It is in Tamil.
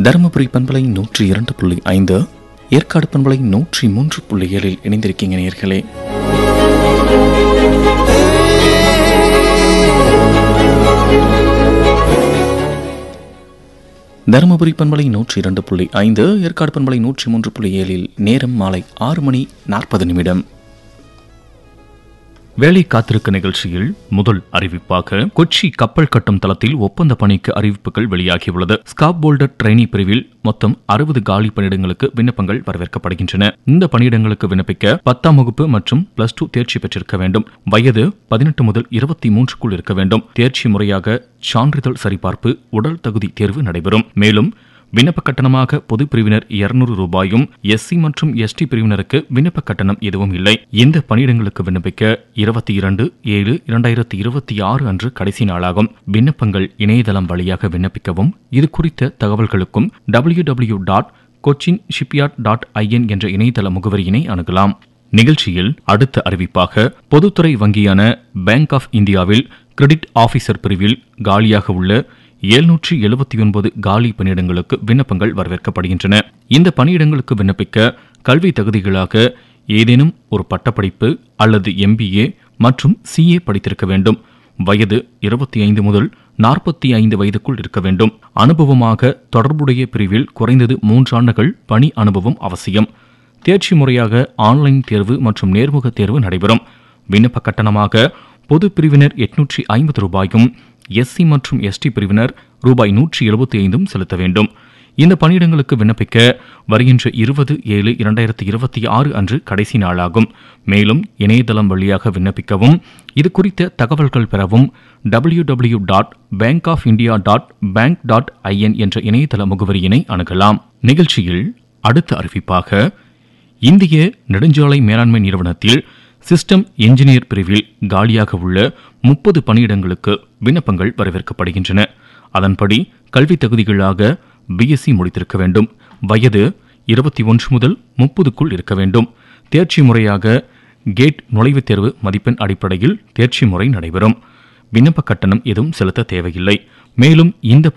தருமபுரி பண்பலை நூற்றி இரண்டு புள்ளி ஐந்து ஏற்காடு பண்பலை நூற்றி மூன்று புள்ளி ஏழில் இணைந்திருக்கீங்க நேர்களே தருமபுரி பண்பலை நூற்றி இரண்டு புள்ளி ஐந்து ஏற்காடு பண்பலை நூற்றி மூன்று புள்ளி ஏழில் நேரம் மாலை ஆறு மணி நாற்பது நிமிடம் வேலை காத்திருக்க நிகழ்ச்சியில் முதல் அறிவிப்பாக கொச்சி கப்பல் கட்டும் தளத்தில் ஒப்பந்த பணிக்கு அறிவிப்புகள் வெளியாகியுள்ளது ஸ்காப் போல்டர் ட்ரெயினி பிரிவில் மொத்தம் அறுபது காலி பணியிடங்களுக்கு விண்ணப்பங்கள் வரவேற்கப்படுகின்றன இந்த பணியிடங்களுக்கு விண்ணப்பிக்க பத்தாம் வகுப்பு மற்றும் பிளஸ் டூ தேர்ச்சி பெற்றிருக்க வேண்டும் வயது பதினெட்டு முதல் இருபத்தி மூன்றுக்குள் இருக்க வேண்டும் தேர்ச்சி முறையாக சான்றிதழ் சரிபார்ப்பு உடல் தகுதி தேர்வு நடைபெறும் மேலும் விண்ணப்ப கட்டணமாக பொது பிரிவினர் இருநூறு ரூபாயும் எஸ்சி மற்றும் எஸ்டி பிரிவினருக்கு விண்ணப்ப கட்டணம் எதுவும் இல்லை இந்த பணியிடங்களுக்கு விண்ணப்பிக்க இருபத்தி இரண்டு ஏழு இரண்டாயிரத்தி இருபத்தி ஆறு அன்று கடைசி நாளாகும் விண்ணப்பங்கள் இணையதளம் வழியாக விண்ணப்பிக்கவும் இது குறித்த தகவல்களுக்கும் W W dot Cochin shipyard dot IN என்ற இணையதள முகவரியினை அணுகலாம் நிகழ்ச்சியில் அடுத்த அறிவிப்பாக பொதுத்துறை வங்கியான பேங்க் ஆஃப் இந்தியாவில் கிரெடிட் ஆபீசர் பிரிவில் காலியாக உள்ள எழுநூற்றி எழுபத்தி ஒன்பது காலி பணியிடங்களுக்கு விண்ணப்பங்கள் வரவேற்கப்படுகின்றன இந்த பணியிடங்களுக்கு விண்ணப்பிக்க கல்வி தகுதிகளாக ஏதேனும் ஒரு பட்டப்படிப்பு அல்லது எம்பிஏ மற்றும் சிஏ படித்திருக்க வேண்டும் வயது இருபத்தி ஐந்து முதல் நாற்பத்தி ஐந்து வயதுக்குள் இருக்க வேண்டும் அனுபவமாக தொடர்புடைய பிரிவில் குறைந்தது மூன்றாண்டுகள் பணி அனுபவம் அவசியம் தேர்ச்சி முறையாக ஆன்லைன் தேர்வு மற்றும் நேர்முக தேர்வு நடைபெறும் விண்ணப்ப கட்டணமாக பொது பிரிவினர் எட்நூற்றி ஐம்பது ரூபாயும் எஸ்சி மற்றும் எஸ்டி பிரிவினர் ரூபாய் நூற்றி எழுபத்தி ஐந்தும் செலுத்த வேண்டும் இந்த பணியிடங்களுக்கு விண்ணப்பிக்க வருகின்ற இருபது ஏழு இரண்டாயிரத்தி இருபத்தி ஆறு அன்று கடைசி நாளாகும் மேலும் இணையதளம் வழியாக விண்ணப்பிக்கவும் இது குறித்த தகவல்கள் பெறவும் W W dot bank of India dot bank dot IN என்ற இணையதள முகவரியினை அணுகலாம் நிகழ்ச்சியில் அடுத்த அறிவிப்பாக இந்திய நெடுஞ்சாலை மேலாண்மை நிறுவனத்தில் சிஸ்டம் என்ஜினியர் பிரிவில் காலியாக உள்ள முப்பது பணியிடங்களுக்கு விண்ணப்பங்கள் வரவேற்கப்படுகின்றன அதன்படி கல்வி தகுதிகளாக பிஎஸ்சி முடித்திருக்க வேண்டும் வயது இருபத்தி ஒன்று முதல் முப்பதுக்குள் இருக்க வேண்டும் தேர்ச்சி முறையாக கேட் நுழைவுத் தேர்வு மதிப்பெண் அடிப்படையில் தேர்ச்சி முறை நடைபெறும் விண்ணப்ப கட்டணம் எதுவும் செலுத்த தேவையில்லை மேலும் இந்த